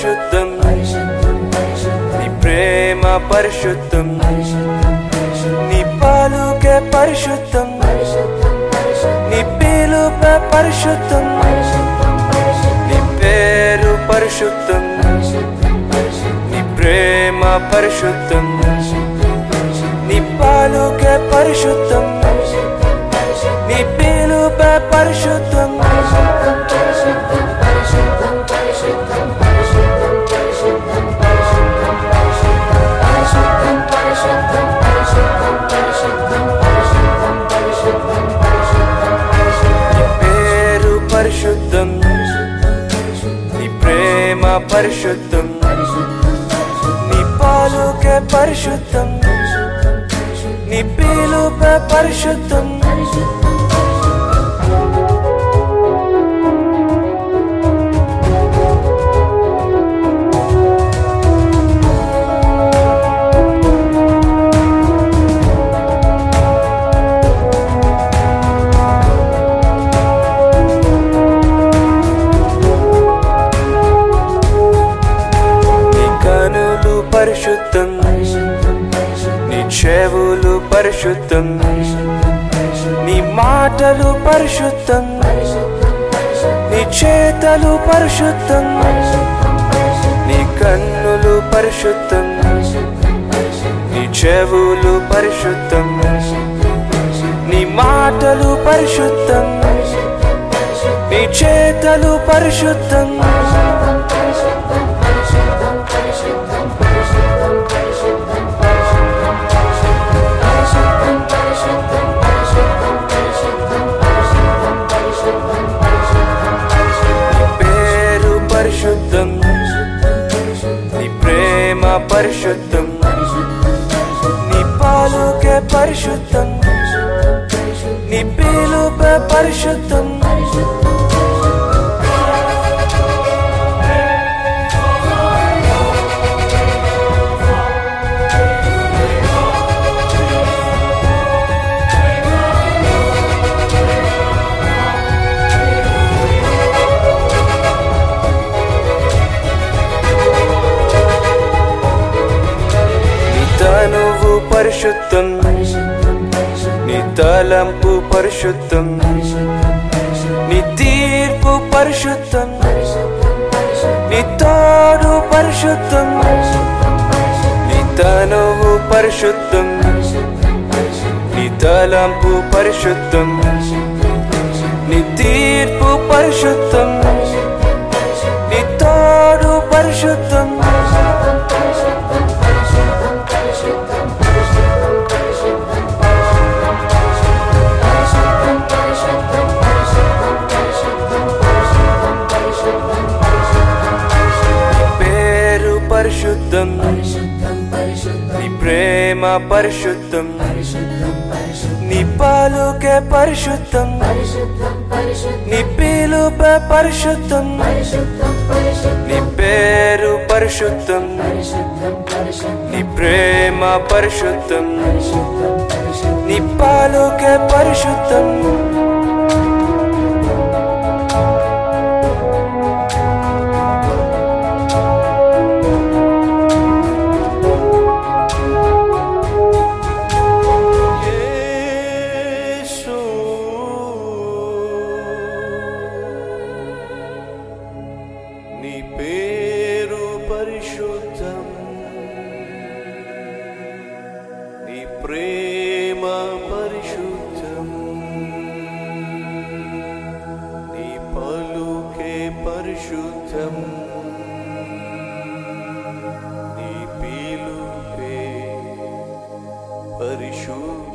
పరిశుద్ధం నీ ప్రేమ పరిశుద్ధం నీ పాలుకే పరిశుద్ధం నీ పిలుపే పరిశుద్ధం నీ పేరు పరిశుద్ధం నీ ప్రేమ పరిశుద్ధం నీ పాలుకే పరిశుద్ధం నీ పిలుపే పరిశుద్ధం నీ పేరు పరిశుద్ధం నీ ప్రేమ పరిశుద్ధం నీ పాలుకే పరిశుద్ధం నీ పిలుపే పరిశుద్ధం నీ కనులు పరిశుద్ధం నీ చెవులు పరిశుద్ధం నీ మాటలు పరిశుద్ధం నీ చేతలు పరిశుద్ధం నీ కన్నులు పరిశుద్ధం నీ చెవులు పరిశుద్ధం నీ మాటలు పరిశుద్ధం నీ చేతలు పరిశుద్ధం నీ పేరు పరిశుద్ధం నీ ప్రేమ పరిశుద్ధం నీ పాలుకే పరిశుద్ధం నీ పిలుపే పరిశుద్ధం నీ తనువు పరిశుద్ధం నీ తలంపు పరిశుద్ధం నీ తీర్పు పరిశుద్ధం నీ తోడు పరిశుద్ధం నీ తనువు పరిశుద్ధం నీ తలంపు పరిశుద్ధం నీ తీర్పు పరిశుద్ధం నీ తోడు పరిశుద్ధం పేరు పరిశుద్ధం నీ ప్రేమ పరిశుద్ధం నీ పాలుకే పరిశుద్ధం నీ పిలుపే పరిశుద్ధం నీ పేరు పరిశుద్ధం నీ ప్రేమ పరిశుద్ధం నీ పాలుకే పరిశుద్ధం యేసు నీ పేరు పరిశుద్ధం నీ ప్రేమ పరిశుద్ధం నీ పలుకే పరిశుద్ధం నీ పీలుకే పరిశుద్ధం